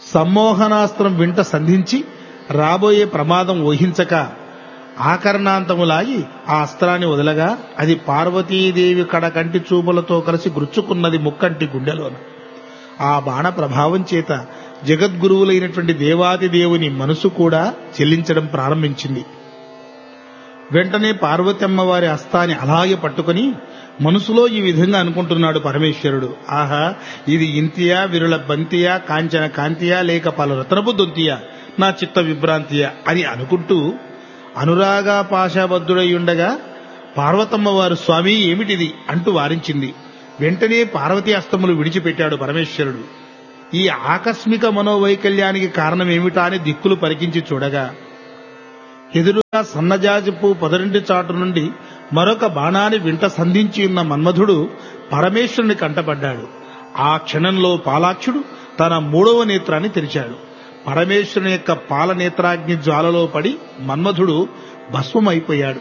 సమ్మోహనాస్త్రం వెంట సంధించి రాబోయే ప్రమాదం ఊహించక ఆకర్ణాంతములాగి ఆ అస్త్రాన్ని వదలగా అది పార్వతీదేవి కడ కంటి చూపులతో కలిసి గుచ్చుకున్నది ముక్కంటి గుండెలోన ఆ బాణ ప్రభావం చేత జగద్గురువులైనటువంటి దేవాది దేవుని మనసు కూడా చెల్లించడం ప్రారంభించింది వెంటనే పార్వతమ్మ వారి హస్తాన్ని అలాగే పట్టుకుని మనసులో ఈ విధంగా అనుకుంటున్నాడు పరమేశ్వరుడు ఆహా ఇది ఇంతియా విరుల బంతియా కాంచన కాంతియా లేక పలు రత్నపు దొంతియా నా చిత్త విభ్రాంతియా అని అనుకుంటూ అనురాగా పాశాబద్ధుడై ఉండగా పార్వతమ్మ వారు స్వామి ఏమిటిది అంటూ వారించింది వెంటనే పార్వతీ అస్తములు విడిచిపెట్టాడు పరమేశ్వరుడు ఈ ఆకస్మిక మనోవైకల్యానికి కారణమేమిటా అని దిక్కులు పరికించి చూడగా ఎదురుగా సన్నజాజిపు పొదరింటి చాటు నుండి మరొక బాణాన్ని వింట సంధించి ఉన్న మన్మధుడు పరమేశ్వరుని కంటపడ్డాడు ఆ క్షణంలో పాలాక్షుడు తన మూడవ నేత్రాన్ని తెరిచాడు పరమేశ్వరుని యొక్క పాల నేత్రాగ్ని జ్వాలలో పడి మన్మధుడు భస్మమైపోయాడు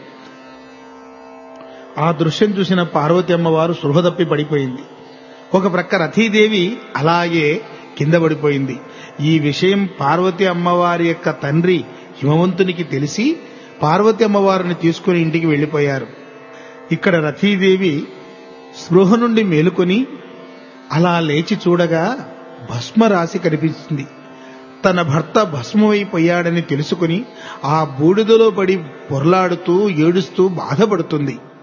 ఆ దృశ్యం చూసిన పార్వతి అమ్మవారు సృహదప్పి పడిపోయింది ఒక ప్రక్క రథీదేవి అలాగే కింద పడిపోయింది ఈ విషయం పార్వతి అమ్మవారి యొక్క తండ్రి హిమవంతునికి తెలిసి పార్వతి అమ్మవారిని తీసుకుని ఇంటికి వెళ్లిపోయారు ఇక్కడ రథీదేవి స్పృహ నుండి మేలుకొని అలా లేచి చూడగా భస్మ రాశి కనిపించింది తన భర్త భస్మమైపోయాడని తెలుసుకుని ఆ బూడిదలో పడి పొర్లాడుతూ ఏడుస్తూ బాధపడుతుంది